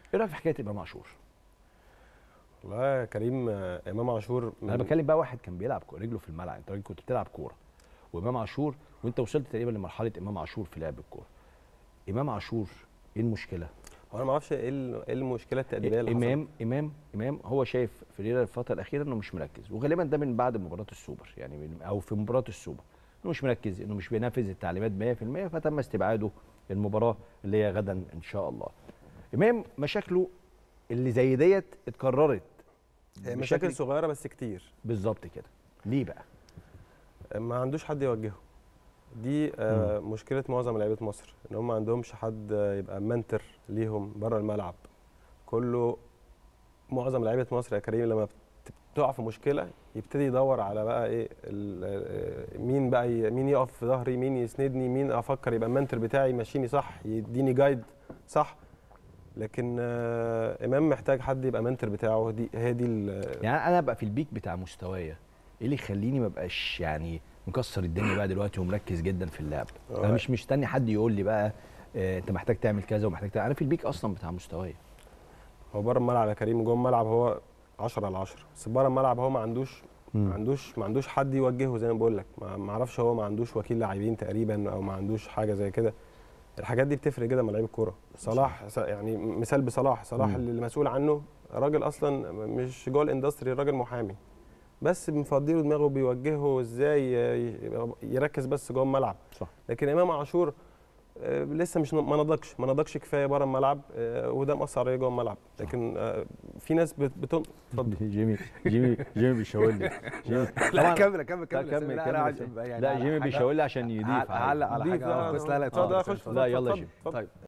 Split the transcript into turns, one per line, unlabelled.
ايه رايك في حكايه امام عاشور
والله يا كريم آه، امام عاشور
انا
من-
بكلم بقى واحد كان بيلعب كورة رجله في الملعب انت راجل كنت بتلعب كوره وامام عاشور وانت وصلت تقريبا لمرحله امام عاشور في لعب الكوره امام عاشور ايه المشكله
هو انا ما اعرفش ايه ال- إيه المشكله التأديبيه اللي حصلت.
امام امام امام هو شايف في الفتره الاخيره انه مش مركز وغالبا ده من بعد مباراه السوبر يعني من او في مباراه السوبر انه مش مركز انه مش بينفذ التعليمات 100% فتم استبعاده المباراه اللي هي غدا ان شاء الله امام مشاكله اللي زي ديت اتكررت
هي
بشكل-
مشاكل صغيره بس كتير
بالظبط كده ليه بقى
ما عندوش حد يوجهه دي آه مشكله معظم لعيبه مصر ان هم ما عندهمش حد آه، يبقى منتر ليهم بره الملعب كله معظم لعيبه مصر يا كريم لما بت- بتقع في مشكله يبتدي يدور على بقى ايه ال- آه، مين بقى ي- مين يقف في ظهري مين يسندني مين افكر يبقى المنتر بتاعي يمشيني صح يديني جايد صح لكن آه امام محتاج حد يبقى منتر بتاعه دي هي دي ال-
يعني انا ابقى في البيك بتاع مستوايا ايه اللي يخليني ما ابقاش يعني مكسر الدنيا بقى دلوقتي ومركز جدا في اللعب انا
آه.
مش مستني حد يقول لي بقى آه انت محتاج تعمل كذا ومحتاج تعمل. انا في البيك اصلا بتاع مستوايا
هو بره الملعب يا كريم جوه الملعب هو 10 على 10 بس بره الملعب هو ما عندوش ما عندوش ما عندوش حد يوجهه زي ما بقول لك ما ما اعرفش هو ما عندوش وكيل لاعبين تقريبا او ما عندوش حاجه زي كده الحاجات دي بتفرق جدا مع لعيب الكوره صلاح س- يعني مثال بصلاح صلاح
مم.
اللي المسؤول عنه راجل اصلا مش جوه الاندستري راجل محامي بس مفضيله دماغه بيوجهه ازاي ي- يركز بس جوه الملعب
صح
لكن امام عاشور آه، لسه مش ما نضجش ما نضجش كفايه بره الملعب آه، وده مأثر عليه جوه الملعب لكن آه، في ناس بت- بتن اتفضل
جيمي جيمي جيمي بيشاور لي جيمي
لا
طبعاً-
كمل كمل
لا
كمل
كمل
لا،
كمل
أنا
كمل
عايز- يعني
لا
على
جيمي
حاجة-
بيشاور لي عشان يضيف
هعلق على
ضيف،
حاجه
لا،
آه، بس لا لا
اتفضل،
اتفضل
خش،
اتفضل.
لا، يلا يا
اتفضل،
جيمي.
اتفضل.
طيب